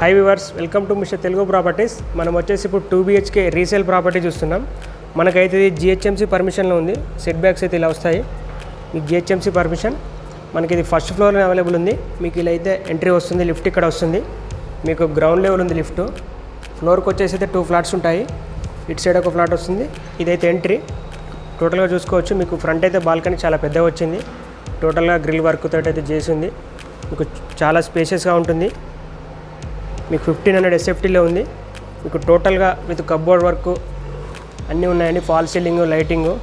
High viewers welcome to mister Telugu properties మనం వచ్చేసి ఇప్పుడు టూ బిహెచ్కే రీసేల్ ప్రాపర్టీ చూస్తున్నాం మనకైతే ఇది జిహెచ్ఎంసీ పర్మిషన్లో ఉంది సెట్ బ్యాక్స్ అయితే ఇలా వస్తాయి మీకు జిహెచ్ఎంసీ పర్మిషన్ మనకి ఇది ఫస్ట్ ఫ్లోర్లో అవైలబుల్ ఉంది మీకు ఇలా అయితే ఎంట్రీ వస్తుంది లిఫ్ట్ ఇక్కడ వస్తుంది మీకు గ్రౌండ్ లెవెల్ ఉంది లిఫ్ట్ ఫ్లోర్కి వచ్చేసి అయితే టూ ఫ్లాట్స్ ఉంటాయి ఇటు సైడ్ ఒక ఫ్లాట్ వస్తుంది ఇదైతే ఎంట్రీ టోటల్గా చూసుకోవచ్చు మీకు ఫ్రంట్ అయితే బాల్కనీ చాలా పెద్దగా వచ్చింది టోటల్గా గ్రిల్ వర్క్ తోటి అయితే చేసి ఉంది మీకు చాలా స్పేషియస్గా ఉంటుంది మీకు ఫిఫ్టీన్ హండ్రెడ్ ఎస్ఎఫ్టీలో ఉంది మీకు టోటల్గా విత్ కబ్బోర్డ్ వర్క్ అన్నీ ఉన్నాయండి ఫాల్ సీలింగ్ లైటింగ్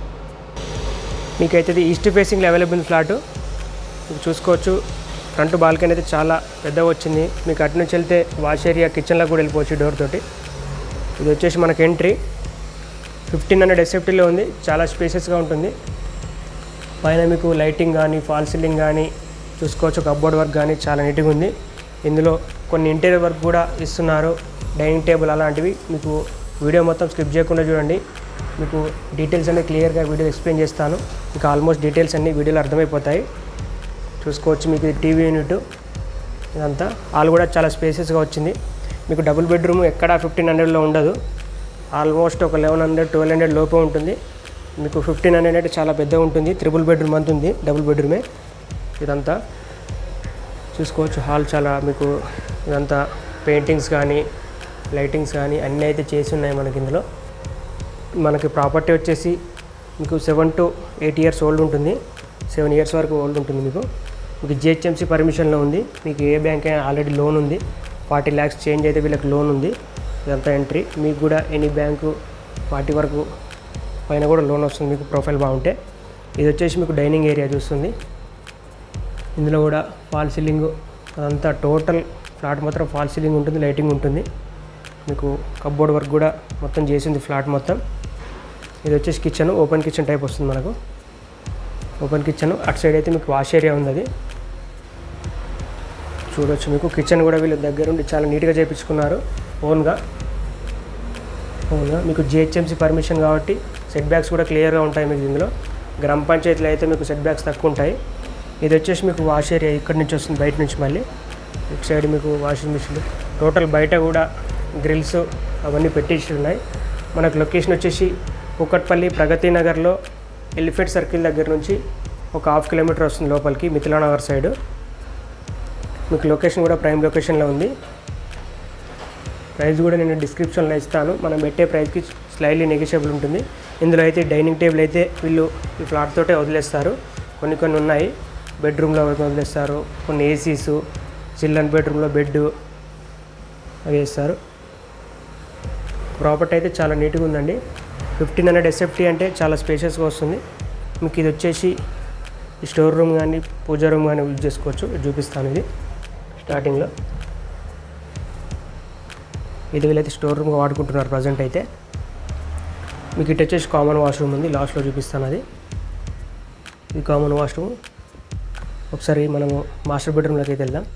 మీకైతే ఇది ఈస్ట్ ఫేసింగ్లో అవైలబుల్ ఫ్లాట్ మీకు చూసుకోవచ్చు ఫ్రంట్ బాల్కనీ అయితే చాలా పెద్దగా వచ్చింది మీకు అటు నుంచి వెళ్తే వాష్ ఏరియా కిచెన్లో కూడా వెళ్ళిపోవచ్చు డోర్ తోటి ఇది వచ్చేసి మనకి ఎంట్రీ ఫిఫ్టీన్ హండ్రెడ్ ఎస్ఎఫ్టీలో ఉంది చాలా స్పేసెస్గా ఉంటుంది పైన మీకు లైటింగ్ కానీ ఫాల్ సీలింగ్ కానీ చూసుకోవచ్చు కబ్బోర్డ్ వర్క్ కానీ చాలా నీట్గా ఉంది ఇందులో కొన్ని ఇంటీరియర్ వర్క్ కూడా ఇస్తున్నారు డైనింగ్ టేబుల్ అలాంటివి మీకు వీడియో మొత్తం స్కిప్ చేయకుండా చూడండి మీకు డీటెయిల్స్ అన్ని క్లియర్గా వీడియో ఎక్స్ప్లెయిన్ చేస్తాను మీకు ఆల్మోస్ట్ డీటెయిల్స్ అన్ని వీడియోలో అర్థమైపోతాయి చూసుకోవచ్చు మీకు ఇది టీవీ యూనిట్ ఇదంతా హాల్ కూడా చాలా స్పేసెస్గా వచ్చింది మీకు డబుల్ బెడ్రూమ్ ఎక్కడ ఫిఫ్టీన్ హండ్రెడ్లో ఉండదు ఆల్మోస్ట్ ఒక లెవెన్ హండ్రెడ్ ట్వెల్వ్ హండ్రెడ్ లోపే ఉంటుంది మీకు ఫిఫ్టీన్ హండ్రెడ్ అంటే చాలా పెద్దగా ఉంటుంది త్రిబుల్ బెడ్రూమ్ అంత ఉంది డబుల్ బెడ్రూమే ఇదంతా చూసుకోవచ్చు హాల్ చాలా మీకు ఇదంతా పెయింటింగ్స్ కానీ లైటింగ్స్ కానీ అన్నీ అయితే చేసి ఉన్నాయి మనకి ఇందులో మనకి ప్రాపర్టీ వచ్చేసి మీకు seven to eight years old ఉంటుంది సెవెన్ ఇయర్స్ వరకు ఓల్డ్ ఉంటుంది మీకు మీకు జిహెచ్ఎంసీ పర్మిషన్లో ఉంది మీకు ఏ బ్యాంక్ అయినా ఆల్రెడీ లోన్ ఉంది ఫార్టీ ల్యాక్స్ చేంజ్ అయితే వీళ్ళకి లోన్ ఉంది ఇదంతా ఎంట్రీ మీకు కూడా ఎనీ బ్యాంకు ఫార్టీ వరకు పైన కూడా లోన్ వస్తుంది మీకు ప్రొఫైల్ బాగుంటే ఇది వచ్చేసి మీకు డైనింగ్ ఏరియా చూస్తుంది ఇందులో కూడా ఫాల్ సీలింగ్ అదంతా టోటల్ ఫ్లాట్ మాత్రం ఫాల్ సీలింగ్ ఉంటుంది లైటింగ్ ఉంటుంది మీకు కబ్బోర్డ్ వర్క్ కూడా మొత్తం చేసింది ఫ్లాట్ మొత్తం ఇది వచ్చేసి కిచెన్ ఓపెన్ కిచెన్ టైప్ వస్తుంది మనకు ఓపెన్ కిచెన్ అటు సైడ్ అయితే మీకు వాష్ ఏరియా ఉంది అది చూడొచ్చు మీకు కిచెన్ కూడా వీళ్ళ దగ్గరుండి చాలా నీట్గా చేయించుకున్నారు ఓన్గా ఓన్గా మీకు జిహెచ్ఎంసీ పర్మిషన్ కాబట్టి సెట్ బ్యాక్స్ కూడా క్లియర్గా ఉంటాయి మీకు ఇందులో గ్రామ పంచాయతీలో అయితే మీకు సెట్ బ్యాక్స్ తక్కువ ఉంటాయి ఇది వచ్చేసి మీకు వాష్ ఏరియా ఇక్కడ నుంచి వస్తుంది బయట నుంచి మళ్ళీ ఇటు సైడ్ మీకు వాషింగ్ మిషన్ టోటల్ బయట కూడా గ్రిల్స్ అవన్నీ పెట్టేసి ఉన్నాయి మనకు లొకేషన్ వచ్చేసి కుక్కట్పల్లి ప్రగతి నగర్లో ఎలిఫెంట్ సర్కిల్ దగ్గర నుంచి ఒక హాఫ్ కిలోమీటర్ వస్తుంది లోపలికి మిథిలా నగర్ సైడ్ మీకు లొకేషన్ కూడా ప్రైమ్ లొకేషన్లో ఉంది ప్రైస్ కూడా నేను డిస్క్రిప్షన్లో ఇస్తాను మనం పెట్టే ప్రైస్కి స్లైడ్లీ నెగిషియబుల్ ఉంటుంది ఇందులో అయితే డైనింగ్ టేబుల్ అయితే వీళ్ళు ఈ ఫ్లాట్ తోటే వదిలేస్తారు కొన్ని కొన్ని ఉన్నాయి బెడ్రూమ్లో వదిలేస్తారు కొన్ని ఏసీస్ చిల్డ్రన్ బెడ్రూమ్లో బెడ్ అవి వేస్తారు ప్రాపర్టీ అయితే చాలా నీట్గా ఉందండి ఫిఫ్టీన్ హండ్రెడ్ ఎస్ఎఫ్టీ అంటే చాలా స్పేషియస్గా వస్తుంది మీకు ఇది వచ్చేసి ఈ స్టోర్ రూమ్ కానీ పూజా రూమ్ కానీ యూజ్ చేసుకోవచ్చు ఇది చూపిస్తాను ఇది స్టార్టింగ్లో ఇది వీళ్ళైతే స్టోర్ రూమ్గా వాడుకుంటున్నారు ప్రజెంట్ అయితే మీకు ఇటు వచ్చేసి కామన్ వాష్రూమ్ ఉంది లాస్ట్లో చూపిస్తాను అది ఇది కామన్ వాష్రూమ్ ఒకసారి మనము మాస్టర్ బెడ్రూమ్లోకి అయితే వెళ్దాం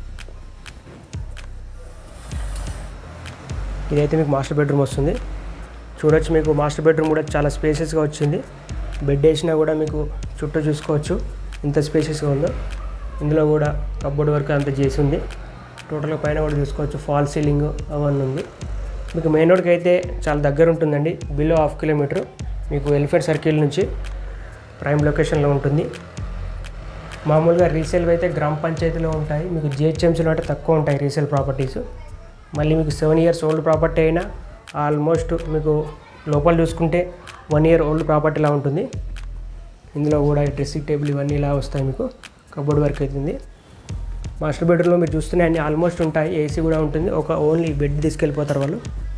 ఇదైతే మీకు మాస్టర్ బెడ్రూమ్ వస్తుంది చూడొచ్చు మీకు మాస్టర్ బెడ్రూమ్ కూడా చాలా స్పేసెస్గా వచ్చింది బెడ్ వేసినా కూడా మీకు చుట్టూ చూసుకోవచ్చు ఇంత స్పేసెస్గా ఉందో ఇందులో కూడా కబ్బోర్డ్ వర్క్ అంతా చేసి ఉంది టోటల్గా పైన కూడా చూసుకోవచ్చు ఫాల్ సీలింగ్ అవన్నీ ఉంది మీకు మెయిన్ రోడ్కి అయితే చాలా దగ్గర ఉంటుందండి బిలో హాఫ్ కిలోమీటర్ మీకు వెల్ఫేర్ సర్కిల్ నుంచి ప్రైమ్ లొకేషన్లో ఉంటుంది మామూలుగా రీసేల్ అయితే గ్రామ పంచాయతీలో ఉంటాయి మీకు జిహెచ్ఎంసీలో అంటే తక్కువ ఉంటాయి రీసేల్ ప్రాపర్టీస్ మళ్ళీ మీకు సెవెన్ ఇయర్స్ ఓల్డ్ ప్రాపర్టీ అయినా ఆల్మోస్ట్ మీకు లోపల చూసుకుంటే వన్ ఇయర్ ఓల్డ్ ప్రాపర్టీలా ఉంటుంది ఇందులో కూడా డ్రెస్సింగ్ టేబుల్ ఇవన్నీ ఇలా వస్తాయి మీకు కబోర్డ్ వర్క్ అవుతుంది మాస్టర్ బెడ్రూమ్లో మీరు చూస్తూనే అన్ని ఆల్మోస్ట్ ఉంటాయి ఏసీ కూడా ఉంటుంది ఒక ఓన్లీ బెడ్ తీసుకెళ్ళిపోతారు వాళ్ళు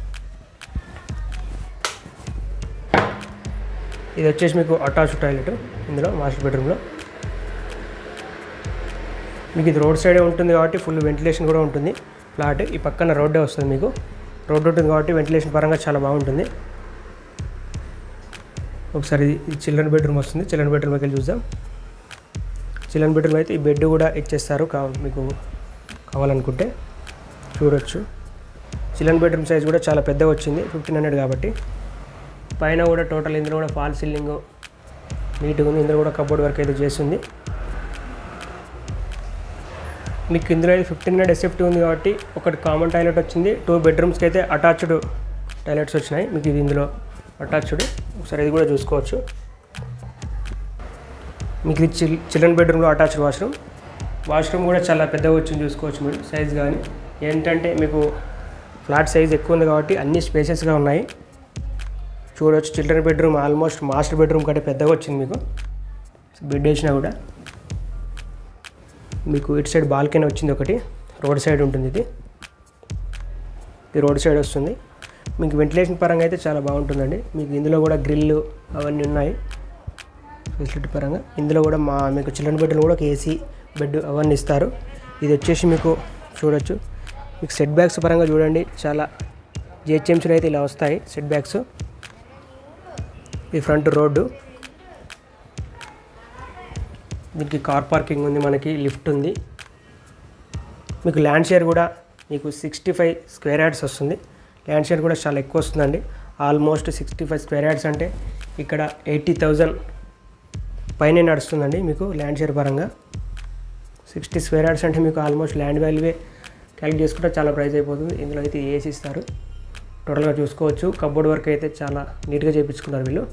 ఇది వచ్చేసి మీకు అటాచ్ టాయిలెట్ ఇందులో మాస్టర్ బెడ్రూమ్లో మీకు ఇది రోడ్ సైడే ఉంటుంది కాబట్టి ఫుల్ వెంటిలేషన్ కూడా ఉంటుంది ఫ్లాట్ ఈ పక్కన రోడ్డే వస్తుంది మీకు రోడ్ ఉంటుంది కాబట్టి వెంటిలేషన్ పరంగా చాలా బాగుంటుంది ఒకసారి ఇది చిల్డ్రన్ బెడ్రూమ్ వస్తుంది చిల్డ్రన్ బెడ్రూమ్కి వెళ్ళి చూద్దాం చిల్డ్రన్ బెడ్రూమ్ అయితే ఈ బెడ్ కూడా ఇచ్చేస్తారు కా మీకు కావాలనుకుంటే చూడొచ్చు చిల్డ్రన్ బెడ్రూమ్ సైజ్ కూడా చాలా పెద్దగా వచ్చింది ఫిఫ్టీన్ హండ్రెడ్ కాబట్టి పైన కూడా టోటల్ ఇందులో కూడా ఫాల్ సీలింగ్ నీట్గా ఉంది ఇందులో కూడా కబోర్డ్ వర్క్ అయితే చేస్తుంది మీకు ఇందులో అయితే ఫిఫ్టీన్ హండ్రెడ్ ఎస్ఎఫ్టీ ఉంది కాబట్టి ఒకటి కామన్ టాయిలెట్ వచ్చింది టూ బెడ్రూమ్స్కి అయితే అటాచ్డ్ టాయిలెట్స్ వచ్చినాయి మీకు ఇది ఇందులో అటాచ్డ్ ఒకసారి ఇది కూడా చూసుకోవచ్చు మీకు ఇది చిల్ చిల్డ్రన్ బెడ్రూమ్లో అటాచ్డ్ వాష్రూమ్ వాష్రూమ్ కూడా చాలా పెద్దగా వచ్చింది చూసుకోవచ్చు మీరు సైజ్ కానీ ఏంటంటే మీకు ఫ్లాట్ సైజ్ ఎక్కువ ఉంది కాబట్టి అన్ని స్పేసెస్గా ఉన్నాయి చూడవచ్చు children bedroom almost master bedroom కంటే పెద్దగా వచ్చింది మీకు బెడ్ వేసినా కూడా మీకు ఇటు సైడ్ బాల్కనీ వచ్చింది ఒకటి రోడ్ సైడ్ ఉంటుంది ఇది ఇది రోడ్ సైడ్ వస్తుంది మీకు వెంటిలేషన్ పరంగా అయితే చాలా బాగుంటుందండి మీకు ఇందులో కూడా గ్రిల్ అవన్నీ ఉన్నాయి ఫెసిలిటీ పరంగా ఇందులో కూడా మా మీకు చిల్డ్రన్ బెడ్లో కూడా ఒక ఏసీ బెడ్ అవన్నీ ఇస్తారు ఇది వచ్చేసి మీకు చూడొచ్చు మీకు సెట్ బ్యాక్స్ పరంగా చూడండి చాలా జిహెచ్ఎంసీలో అయితే ఇలా వస్తాయి సెట్ బ్యాక్స్ ఈ ఫ్రంట్ రోడ్డు దీనికి కార్ పార్కింగ్ ఉంది మనకి లిఫ్ట్ ఉంది మీకు ల్యాండ్ షేర్ కూడా మీకు సిక్స్టీ ఫైవ్ స్క్వేర్ యార్డ్స్ వస్తుంది ల్యాండ్ షేర్ కూడా చాలా ఎక్కువ వస్తుందండి almost sixty five square yards అంటే ఇక్కడ ఎయిటీ థౌజండ్ పైనే నడుస్తుందండి మీకు ల్యాండ్ షేర్ పరంగా సిక్స్టీ స్క్వేర్ యార్డ్స్ అంటే మీకు ఆల్మోస్ట్ ల్యాండ్ వాల్యూవే క్యాలిక్యులేట్ చేసుకుంటే చాలా ప్రైస్ అయిపోతుంది ఇందులో అయితే ఏసీ ఇస్తారు టోటల్గా చూసుకోవచ్చు కబోర్డ్ వర్క్ అయితే చాలా నీట్గా చేయించుకున్నారు వీళ్ళు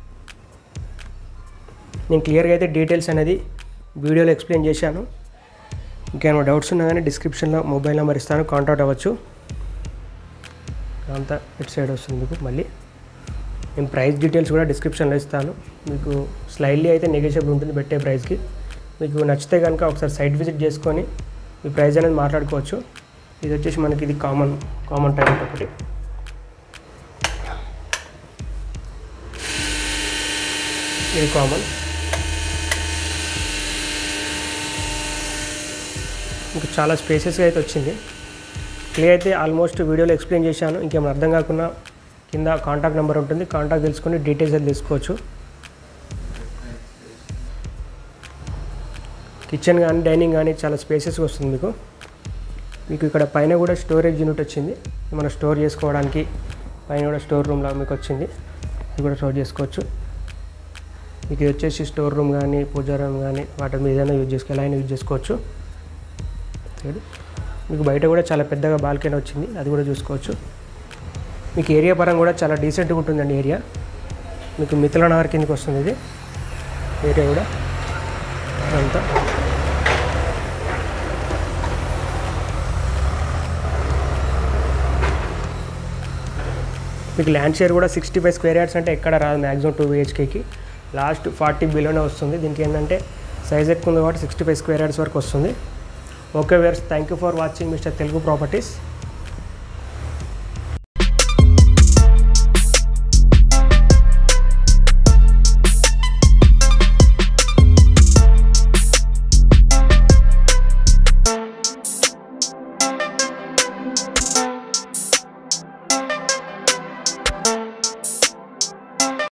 నేను క్లియర్గా అయితే డీటెయిల్స్ అనేది వీడియోలో ఎక్స్ప్లెయిన్ చేశాను ఇంకేమైనా డౌట్స్ ఉన్నా కానీ డిస్క్రిప్షన్లో మొబైల్ నెంబర్ ఇస్తాను కాంటాక్ట్ అవ్వచ్చు అంతా ఇటు సైడ్ వస్తుంది మీకు మళ్ళీ నేను ప్రైస్ డీటెయిల్స్ కూడా డిస్క్రిప్షన్లో ఇస్తాను మీకు స్లైడ్లీ అయితే నెగోషియబుల్ ఉంటుంది పెట్టే ప్రైస్కి మీకు నచ్చితే కనుక ఒకసారి సైట్ విజిట్ చేసుకొని మీ ప్రైస్ అనేది మాట్లాడుకోవచ్చు ఇది వచ్చేసి మనకి ఇది కామన్ కామన్ టాయిలెట్ ఒకటి ఇది కామన్ ఇంకా చాలా స్పేసెస్గా అయితే వచ్చింది క్లియర్ అయితే ఆల్మోస్ట్ వీడియోలో ఎక్స్ప్లెయిన్ చేశాను ఇంకేమైనా అర్థం కాకుండా కింద కాంటాక్ట్ నెంబర్ ఉంటుంది కాంటాక్ట్ తెలుసుకొని డీటెయిల్స్ అయితే తీసుకోవచ్చు కిచెన్ కానీ డైనింగ్ కానీ చాలా స్పేసెస్గా వస్తుంది మీకు మీకు ఇక్కడ పైన కూడా స్టోరేజ్ యూనిట్ వచ్చింది మనం స్టోర్ చేసుకోవడానికి పైన కూడా స్టోర్ రూమ్లా మీకు వచ్చింది ఇది కూడా స్టోర్ చేసుకోవచ్చు మీకు ఇది వచ్చేసి స్టోర్ రూమ్ కానీ పూజా రూమ్ కానీ వాటి మీద ఏదైనా యూజ్ చేసుకో ఎలా అయినా యూజ్ చేసుకోవచ్చు ఇది. మీకు బయట కూడా చాలా పెద్దగా బాల్కనీ వచ్చింది అది కూడా చూసుకోవచ్చు మీకు ఏరియా పరంగా కూడా చాలా డీసెంట్గా ఉంటుందండి ఏరియా మీకు మిథుల నగర్ కిందకి వస్తుంది ఇది ఏరియా కూడా అంతా మీకు ల్యాండ్ షేర్ కూడా సిక్స్టీ ఫైవ్ స్క్వేర్ యార్డ్స్ అంటే ఎక్కడ రాదు మ్యాక్సిమం టూ బిహెచ్కేకి లాస్ట్ ఫార్టీ బిలోనే వస్తుంది దీనికి ఏంటంటే సైజ్ ఎక్కువ ఉంది కాబట్టి సిక్స్టీ ఫైవ్ స్క్వేర్ యార్డ్స్ వరకు వస్తుంది ఓకే వేర్స్ thank you for watching mister Telugu properties